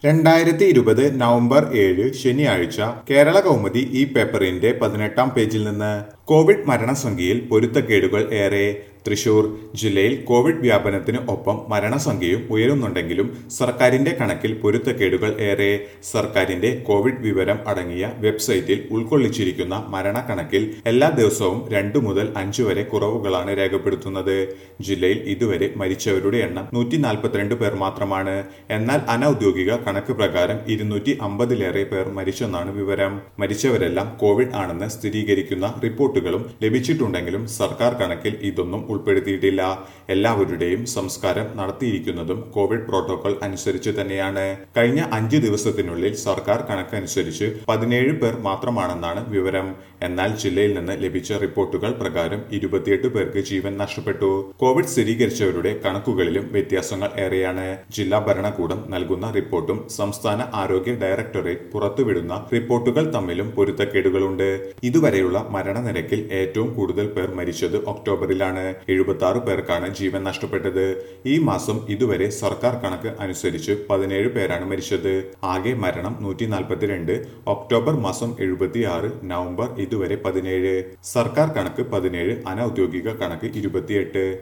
രണ്ടായിരത്തി ഇരുപത് നവംബർ ഏഴ് ശനിയാഴ്ച കേരള കൗമുദി ഈ പേപ്പറിന്റെ പതിനെട്ടാം പേജിൽ നിന്ന് കോവിഡ് മരണസംഖ്യയിൽ പൊരുത്തക്കേടുകൾ ഏറെ തൃശൂർ ജില്ലയിൽ കോവിഡ് വ്യാപനത്തിന് ഒപ്പം മരണസംഖ്യയും ഉയരുന്നുണ്ടെങ്കിലും സർക്കാരിന്റെ കണക്കിൽ പൊരുത്തക്കേടുകൾ ഏറെ സർക്കാരിന്റെ കോവിഡ് വിവരം അടങ്ങിയ വെബ്സൈറ്റിൽ ഉൾക്കൊള്ളിച്ചിരിക്കുന്ന മരണക്കണക്കിൽ എല്ലാ ദിവസവും രണ്ടു മുതൽ അഞ്ചു വരെ കുറവുകളാണ് രേഖപ്പെടുത്തുന്നത് ജില്ലയിൽ ഇതുവരെ മരിച്ചവരുടെ എണ്ണം നൂറ്റി നാൽപ്പത്തിരണ്ട് പേർ മാത്രമാണ് എന്നാൽ അനൌദ്യോഗിക കണക്ക് പ്രകാരം ഇരുന്നൂറ്റി അമ്പതിലേറെ പേർ മരിച്ചെന്നാണ് വിവരം മരിച്ചവരെല്ലാം കോവിഡ് ആണെന്ന് സ്ഥിരീകരിക്കുന്ന റിപ്പോർട്ടുകളും ലഭിച്ചിട്ടുണ്ടെങ്കിലും സർക്കാർ കണക്കിൽ ഇതൊന്നും ഉൾപ്പെടുത്തിയിട്ടില്ല എല്ലാവരുടെയും സംസ്കാരം നടത്തിയിരിക്കുന്നതും കോവിഡ് പ്രോട്ടോകോൾ അനുസരിച്ച് തന്നെയാണ് കഴിഞ്ഞ അഞ്ച് ദിവസത്തിനുള്ളിൽ സർക്കാർ കണക്കനുസരിച്ച് പതിനേഴ് പേർ മാത്രമാണെന്നാണ് വിവരം എന്നാൽ ജില്ലയിൽ നിന്ന് ലഭിച്ച റിപ്പോർട്ടുകൾ പ്രകാരം ഇരുപത്തിയെട്ട് പേർക്ക് ജീവൻ നഷ്ടപ്പെട്ടു കോവിഡ് സ്ഥിരീകരിച്ചവരുടെ കണക്കുകളിലും വ്യത്യാസങ്ങൾ ഏറെയാണ് ജില്ലാ ഭരണകൂടം നൽകുന്ന റിപ്പോർട്ടും സംസ്ഥാന ആരോഗ്യ ഡയറക്ടറേറ്റ് പുറത്തുവിടുന്ന റിപ്പോർട്ടുകൾ തമ്മിലും പൊരുത്തക്കേടുകളുണ്ട് ഇതുവരെയുള്ള മരണനിരക്കിൽ ഏറ്റവും കൂടുതൽ പേർ മരിച്ചത് ഒക്ടോബറിലാണ് എഴുപത്തി ആറ് പേർക്കാണ് ജീവൻ നഷ്ടപ്പെട്ടത് ഈ മാസം ഇതുവരെ സർക്കാർ കണക്ക് അനുസരിച്ച് പതിനേഴ് പേരാണ് മരിച്ചത് ആകെ മരണം നൂറ്റി നാൽപ്പത്തിരണ്ട് ഒക്ടോബർ മാസം എഴുപത്തിയാറ് നവംബർ ഇതുവരെ പതിനേഴ് സർക്കാർ കണക്ക് പതിനേഴ് അനൌദ്യോഗിക കണക്ക് ഇരുപത്തിയെട്ട്